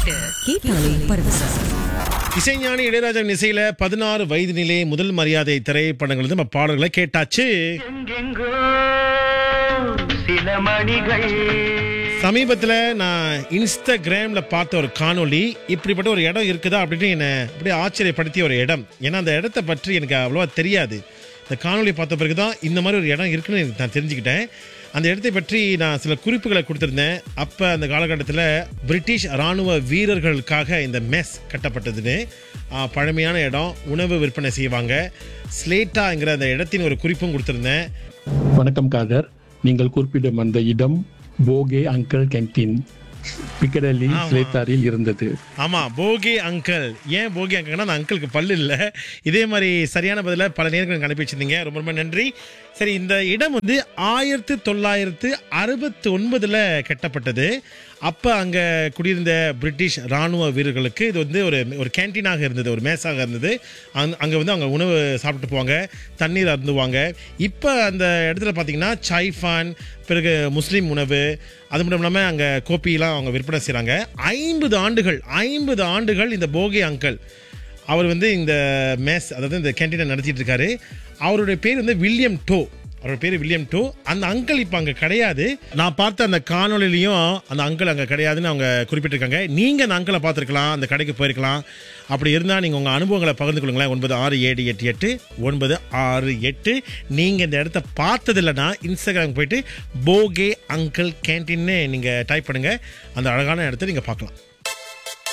பாட்டு கேட்டாலே பரவசம் இசைஞானி இளையராஜாவின் இசையில பதினாறு வயதினிலே முதல் மரியாதை திரைப்படங்கள் வந்து நம்ம பாடல்களை கேட்டாச்சு எங்கெங்கோ சில மணிகள் சமீபத்துல நான் இன்ஸ்டாகிராம்ல பார்த்த ஒரு காணொளி இப்படிப்பட்ட ஒரு இடம் இருக்குதா அப்படின்னு என்னை அப்படியே ஆச்சரியப்படுத்திய ஒரு இடம் ஏன்னா அந்த இடத்த பற்றி எனக்கு அவ்வளோவா தெரியாது இந்த காணொளி பார்த்த பிறகு தான் இந்த மாதிரி ஒரு இடம் இருக்குன்னு எனக்கு நான் தெரிஞ்சுக்கிட்டேன் அந்த இடத்தை பற்றி நான் சில குறிப்புகளை கொடுத்துருந்தேன் அப்போ அந்த காலகட்டத்தில் பிரிட்டிஷ் இராணுவ வீரர்களுக்காக இந்த மெஸ் கட்டப்பட்டதுன்னு ஆ, பழமையான இடம் உணவு விற்பனை செய்வாங்க ஸ்லேட்டாங்கிற அந்த இடத்தின் ஒரு குறிப்பும் கொடுத்துருந்தேன் வணக்கம் காதர் நீங்கள் குறிப்பிடும் அந்த இடம் போகே அங்கிள் கேன்டீன் பிக்கடலி ஆமா. ஸ்லேத்தாரில் இருந்தது ஆமா போகி அங்கிள் ஏன் போகி அங்கிள்னா அந்த அங்கிளுக்கு பல்லு இல்லை இதே மாதிரி சரியான பதில பல நேர்கள் எனக்கு அனுப்பி வச்சிருந்தீங்க ரொம்ப ரொம்ப நன்றி சரி இந்த இடம் வந்து ஆயிரத்து தொள்ளாயிரத்து அறுபத்தி ஒன்பதுல கட்டப்பட்டது அப்ப அங்க குடியிருந்த பிரிட்டிஷ் ராணுவ வீரர்களுக்கு இது வந்து ஒரு ஒரு கேன்டீனாக இருந்தது ஒரு மேஸாக இருந்தது அங்க- அங்க வந்து அவங்க உணவு சாப்பிட்டு போவாங்க தண்ணீர் அருந்துவாங்க இப்போ அந்த இடத்துல பார்த்தீங்கன்னா சைஃபான் பிறகு முஸ்லீம் உணவு அது மட்டும் இல்லாமல் அங்கே கோப்பிலாம் அவங்க விற்பனை செய்கிறாங்க ஐம்பது ஆண்டுகள் ஐம்பது ஆண்டுகள் இந்த போகி அங்கிள் அவர் வந்து இந்த மேஸ் அதாவது இந்த கேன்டீனை நடத்திட்டு இருக்காரு அவருடைய பேர் வந்து வில்லியம் டோ அவரோட பேர் வில்லியம் டோ அந்த அங்கிள் இப்போ அங்கே கிடையாது நான் பார்த்த அந்த காணொளிலையும் அந்த அங்கிள் அங்கே கிடையாதுன்னு அவங்க குறிப்பிட்டிருக்காங்க நீங்கள் அந்த அங்கிளை பார்த்துருக்கலாம் அந்த கடைக்கு போயிருக்கலாம் அப்படி இருந்தால் நீங்கள் உங்கள் அனுபவங்களை பகிர்ந்து கொள்ளுங்களேன் ஒன்பது ஆறு ஏழு எட்டு எட்டு ஒன்பது ஆறு எட்டு நீங்கள் இந்த இடத்த பார்த்தது இல்லைன்னா இன்ஸ்டாகிராம் போயிட்டு போகே அங்கிள் கேன்டீன்னு நீங்கள் டைப் பண்ணுங்கள் அந்த அழகான இடத்த நீங்கள் பார்க்கலாம்